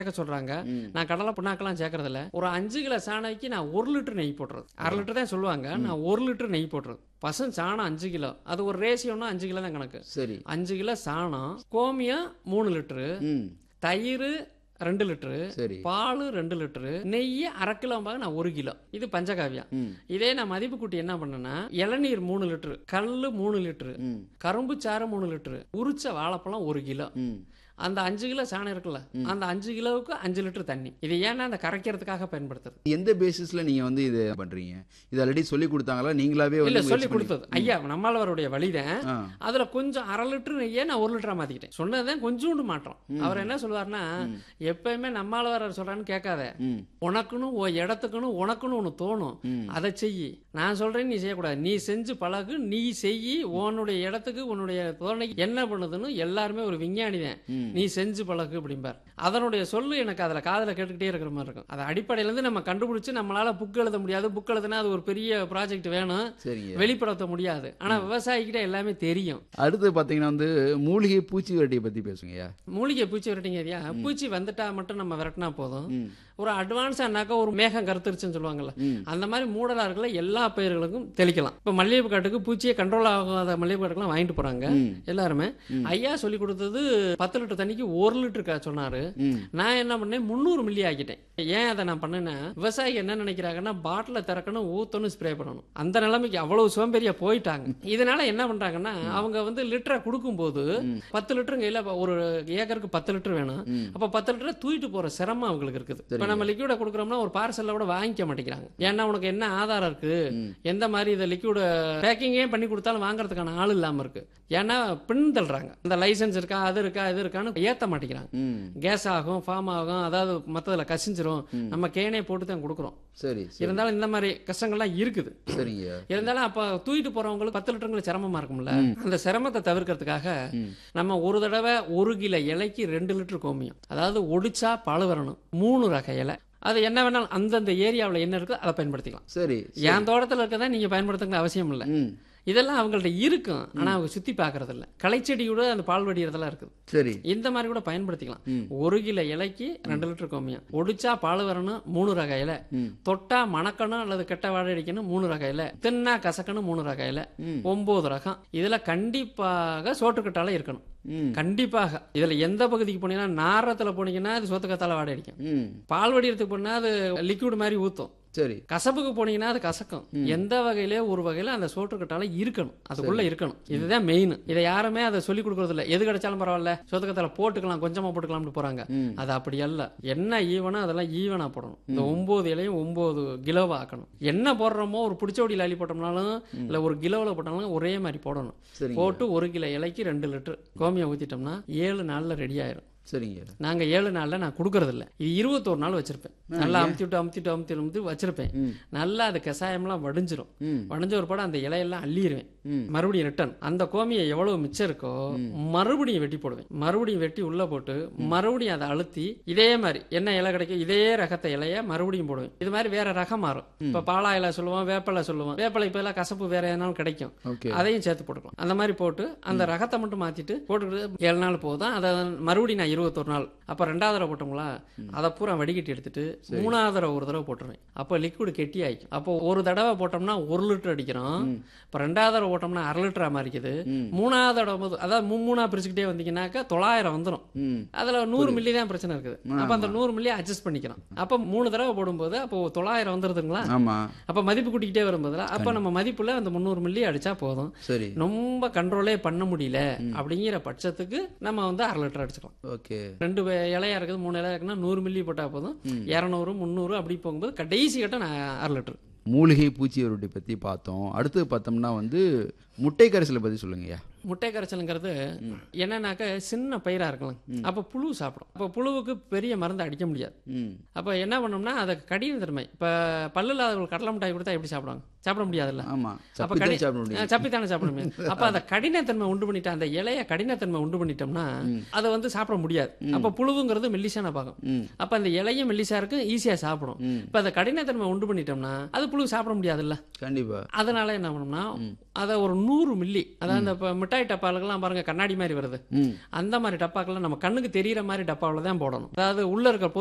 சேர்க்க சொல்றாங்க நான் கடலை புண்ணாக்கெல்லாம் சேர்க்கறதில்ல ஒரு அஞ்சு கிலோ சாணைக்கு நான் ஒரு லிட்டர் நெய் போட்டுறது அரை லிட்டர் தான் சொல்லுவாங்க நான் ஒரு லிட்டர் நெய் போட்டுறது பசு சாணம் அஞ்சு கிலோ அது ஒரு ரேஷியோன்னா அஞ்சு கிலோ தான் கணக்கு சரி அஞ்சு கிலோ சாணம் கோமியம் மூணு லிட்டரு ம் தயிர் ரெண்டு லிட்டரு சரி பால் ரெண்டு லிட்டரு நெய் அரை கிலோம்பாக நான் ஒரு கிலோ இது பஞ்சகாவியம் ம் இதே நான் மதிப்பு கூட்டி என்ன பண்ணேன்னா இளநீர் மூணு லிட்டரு கல் மூணு லிட்டரு ம் கரும்பு சாறு மூணு லிட்டரு உரிச்ச வாழைப்பழம் ஒரு கிலோ ம் அந்த அஞ்சு கிலோ சாணம் இருக்குல்ல அந்த அஞ்சு கிலோவுக்கு அஞ்சு லிட்டர் தண்ணி இது ஏன்னா அந்த கரைக்கிறதுக்காக பயன்படுத்துறது எந்த பேசிஸ்ல நீங்க வந்து இது பண்றீங்க இது ஆல்ரெடி சொல்லி கொடுத்தாங்களா நீங்களாவே இல்ல வந்து சொல்லி முயற்சி பண்ணி- கொடுத்தது ஐயா நம்மளவருடைய வழிதான் ஆ அதுல கொஞ்சம் அரை லிட்டர் நெய்யே நான் ஒரு லிட்டரா மாத்திக்கிட்டேன் சொன்னதுதான் கொஞ்சோண்டு மாற்றம் அவர் என்ன சொல்லுவாருன்னா எப்பயுமே நம்மளவர் சொல்றான்னு கேட்காத ம் உனக்குன்னு உன் இடத்துக்குன்னு உனக்குன்னு ஒன்று தோணும் ம். அதை செய் நான் சொல்றேன் நீ செய்யக்கூடாது நீ செஞ்சு பழகு நீ செய் உன்னுடைய இடத்துக்கு உன்னுடைய தோணைக்கு என்ன பண்ணுதுன்னு எல்லாருமே ஒரு விஞ்ஞானி தான் ம். நீ செஞ்சு பழகு அப்படிம்பார் அதனுடைய சொல்லு எனக்கு அதில் காதில் கேட்டுக்கிட்டே இருக்கிற மாதிரி இருக்கும் அது அடிப்படையிலேருந்து நம்ம கண்டுபிடிச்சு நம்மளால புக் எழுத முடியாது புக் எழுதுனா அது ஒரு பெரிய ப்ராஜெக்ட் வேணும் சரிங்க வெளிப்படுத்த முடியாது ஆனா விவசாயிக்கிட்ட எல்லாமே தெரியும் அடுத்து பாத்தீங்கன்னா வந்து மூலிகை பூச்சி வெரைட்டியை பத்தி பேசுங்கய்யா மூலிகை பூச்சி விரட்டிங்க ஐயா பூச்சி வந்துட்டா மட்டும் நம்ம விரட்டினா போதும் ம் ஒரு அட்வான்ஸானாக்கா ஒரு மேகம் கருத்துருச்சுன்னு சொல்லுவாங்கல்ல ம் அந்த மாதிரி மூடலா இருக்கல எல்லா பயிர்களுக்கும் தெளிக்கலாம் இப்போ மல்லிகைப்பூ காட்டுக்கு பூச்சியே கண்ட்ரோல் ஆகாத மல்லிகைப்பூ காட்டுக்கெல்லாம் வாங்கிட்டு போறாங்க ம் எல்லாருமே ஐயா சொல்லி கொடுத்தது பத்து லிட்டர் தண்ணிக்கு ஒரு லிட்டருக்கா சொன்னாரு ம் நான் என்ன பண்ணேன் முந்நூறு மில்லி ஆக்கிட்டேன் ஏன் அதை நான் பண்ணேன்னா விவசாயி என்ன நினைக்கிறாங்கன்னா பாட்டில திறக்கணும் ஊத்தணும் ஸ்ப்ரே பண்ணணும் அந்த நிலைமைக்கு அவ்வளவு சோம்பேறியா போயிட்டாங்க இதனால என்ன பண்றாங்கன்னா அவங்க வந்து லிட்டரை கொடுக்கும்போது பத்து லிட்டர் கையில ஒரு ஏக்கருக்கு பத்து லிட்டர் வேணும் ம். அப்ப பத்து லிட்டரை தூக்கிட்டு போற சிரமம் அவங்களுக்கு இருக்குது இப்ப நம்ம லிக்விட கொடுக்குறோம்னா ஒரு பார்சல்ல கூட வாங்கிக்க மாட்டேங்கிறாங்க ஏன்னா உனக்கு என்ன ஆதாரம் இருக்கு ம். எந்த மாதிரி இதை லிக்விட பேக்கிங்கே பண்ணி கொடுத்தாலும் வாங்குறதுக்கான ஆள் இல்லாம இருக்கு ஏன்னா பின் தள்ளுறாங்க இந்த லைசன்ஸ் இருக்கா அது இருக்கா இது இருக்கான்னு ஏத்த மாட்டேங்கிறாங்க ம் கேஸ் ஆகும் ஃபார்ம் ஆகும் அதாவது மற்றதில் கசிஞ்சிரும் நம்ம கேனே போட்டு தான் கொடுக்குறோம் சரி சரி இருந்தாலும் இந்த மாதிரி கஷ்டங்கள்லாம் இருக்குது சரிங்கய்யா இருந்தாலும் அப்போ தூக்கிட்டு போறவங்களுக்கு பத்து லிட்டருங்களுக்கு சிரமமா இருக்கும்ல அந்த சிரமத்தை தவிர்க்கிறதுக்காக ம். நம்ம ஒரு தடவை ஒரு கிலோ இலைக்கு ரெண்டு லிட்டர் கோமியம் அதாவது ஒடிச்சா பழு வரணும் மூணு ரக இலை அது என்ன வேணாலும் அந்தந்த ஏரியாவில் என்ன இருக்கோ அதை பயன்படுத்திக்கலாம் சரி என் தோட்டத்தில் இருக்கதான் நீங்க பயன்படுத்துங்க அவசியம் இல்லை ம் இதெல்லாம் அவங்கள்ட்ட இருக்கும் ஆனா அவங்க சுத்தி பார்க்கறது இல்ல களைச்செடி கூட அந்த பால் வடிகிறதெல்லாம் இருக்குது சரி இந்த மாதிரி கூட பயன்படுத்திக்கலாம் ம். ஒரு கிலோ இலைக்கு ரெண்டு லிட்டர் கோமியம் ஒடிச்சா பால் வரணும் மூணு ரக இலை ம் தொட்டா மணக்கணும் அல்லது கெட்ட வாடை அடிக்கணும் மூணு ரக இலை தின்னா கசக்கணும் மூணு ரக இலை ம். ஒன்பது ரகம் இதுல கண்டிப்பாக சோற்றுக்கட்டால இருக்கணும் ம் கண்டிப்பாக இதுல எந்த பகுதிக்கு போனீங்கன்னா நாரத்துல போனீங்கன்னா அது சோத்துக்கத்தால வாடை அடிக்கும் ம் பால் வடிகிறதுக்கு போனா அது லிக்விட் மாதிரி ஊத்தும் சரி கசப்புக்கு போனீங்கன்னா அது கசக்கும் எந்த வகையிலே ஒரு வகையில அந்த சோற்றுக்கட்டால இருக்கணும் அதுக்குள்ள இருக்கணும் இதுதான் மெயின் இதை யாருமே அதை சொல்லி கொடுக்கறது இல்ல எது கிடைச்சாலும் பரவாயில்ல சோத்துக்கத்தால போட்டுக்கலாம் கொஞ்சமா போட்டுக்கலாம்னு போறாங்க ம் அது அப்படி அல்ல என்ன ஈவனா அதெல்லாம் ஈவனா போடணும் இந்த ஒன்பது இலையும் ஒன்பது கிலோவா ஆக்கணும் என்ன போடுறோமோ ஒரு பிடிச்சோடியில் அள்ளி போட்டோம்னாலும் இல்ல ஒரு கிலோவில் போட்டோம்னாலும் ஒரே மாதிரி போடணும் சரிங்க போட்டு ஒரு கிலோ இலைக்கு ரெண்டு லிட்டர் கோமியம் ஊத்திட்டோம்னா ஏழு நாள்ல ரெடி ஆயிரும் சரிங்க நாங்க ஏழு நாள்ல நான் கொடுக்கறது இல்ல இது இருபத்தோரு நாள் வச்சிருப்பேன் நல்லா அமுத்தி விட்டு அமுத்திட்டு அமுத்தி அமுத்தி வச்சிருப்பேன் ம் நல்லா அது கஷாயம்லாம் வடிஞ்சிரும் ம் வடிஞ்ச ஒரு படம் அந்த இலையெல்லாம் அள்ளிடுவேன் ம் மறுபடியும் ரிட்டர்ன் அந்த கோமியை எவ்வளவு மிச்சம் இருக்கோ மறுபடியும் வெட்டி போடுவேன் மறுபடியும் வெட்டி உள்ள போட்டு மறுபடியும் அதை அழுத்தி இதே மாதிரி என்ன இலை கிடைக்கும் இதே ரகத்தை இலைய மறுபடியும் போடுவேன் இது மாதிரி வேற ரகம் மாறும் இப்ப பாலா இலை சொல்லுவோம் வேப்பலை சொல்லுவோம் வேப்பலை இப்ப எல்லாம் கசப்பு வேற எதனாலும் கிடைக்கும் ஓகே அதையும் சேர்த்து போட்டுக்கலாம் அந்த மாதிரி போட்டு அந்த ரகத்தை மட்டும் மாத்திட்டு போட்டுக்கிட்டு ஏழு நாள் போதும் அதை மறுபடியும் நான் இருபத்தொரு நாள் அப்ப ரெண்டாவது தடவை போட்டோங்களா அதை பூரா வடிகட்டி எடுத்துட்டு மூணாவது தடவை ஒரு தடவை போட்டுருவேன் அப்போ லிக்விட் கெட்டி ஆயிக்கும் அப்போ ஒரு தடவை போட்டோம்னா ஒரு லிட்டர் அடிக்கிறோம் இப்போ ரெண்டாவது தடவை போட்டோம்னா அரை லிட்டரா மாறிக்குது ம். மூணாவது தடவை போது அதாவது மூணா பிரிச்சுக்கிட்டே வந்தீங்கன்னாக்கா தொள்ளாயிரம் வந்துடும் ம் அதுல நூறு மில்லி தான் பிரச்சனை இருக்குது அப்ப அந்த நூறு மில்லி அட்ஜஸ்ட் பண்ணிக்கிறோம் அப்ப மூணு தடவை போடும்போது அப்போ தொள்ளாயிரம் வந்துருதுங்களா ஆமா அப்ப மதிப்பு கூட்டிக்கிட்டே வரும்போதுல அப்ப நம்ம மதிப்புல அந்த முந்நூறு மில்லி அடிச்சா போதும் சரி ரொம்ப கண்ட்ரோலே பண்ண முடியல அப்படிங்கிற பட்சத்துக்கு நம்ம வந்து அரை லிட்டர் அடிச்சுக்கலாம் ஓகே ரெண்டு வே- இலையா இருக்குது மூணு இலையா இருக்குன்னா நூறு மில்லி போட்டா போதும் இரநூறு முந்நூறு அப்படி போகும்போது கடைசி கட்ட நான் அரை லிட்டர் மூலிகை பூச்சி வெரைட்டி பத்தி பார்த்தோம் அடுத்து பார்த்தோம்னா வந்து முட்டை கரைசலை பத்தி சொல்லுங்கய்யா முட்டை கரைச்சலுங்கிறது என்னன்னாக்க சின்ன பயிரா இருக்கலாம் அப்ப புழு சாப்பிடும் அப்ப புழுவுக்கு பெரிய மருந்து அடிக்க முடியாது ம் அப்ப என்ன பண்ணோம்னா அதை கடின தன்மை இப்ப பல்லு இல்லாதவர்கள் கடலை மிட்டாய் கொடுத்தா எப்படி சாப்பிடுவாங்க சாப்பிட முடியாதுல்ல ஆமா அப்ப சப்பி கடி தான் சாப்பிட முடியும் சப்பித்தானே சாப்பிட முடியும் அப்ப அந்த கடினத்தன்மை உண்டு பண்ணிட்டு அந்த இலைய கடினத்தன்மை உண்டு பண்ணிட்டோம்னா அதை வந்து சாப்பிட முடியாது அப்ப புழுவுங்கிறது மெல்லிசான பாகம் ம் அப்ப அந்த இலையும் மெல்லிசா இருக்கு ஈஸியா சாப்பிடும் ம். இப்ப அந்த கடினத்தன்மை உண்டு பண்ணிட்டோம்னா அது புழு சாப்பிட முடியாதுல்ல கண்டிப்பா அதனால என்ன பண்ணோம்னா அதை ஒரு நூறு மில்லி அதாவது இந்த இப்ப மிட்டாய் மிட்டாய் டப்பாலுக்கெல்லாம் பாருங்க கண்ணாடி மாதிரி வருது ம் அந்த மாதிரி டப்பாக்கெல்லாம் நம்ம கண்ணுக்கு தெரியிற மாதிரி டப்பாவில் தான் போடணும் அதாவது உள்ள இருக்க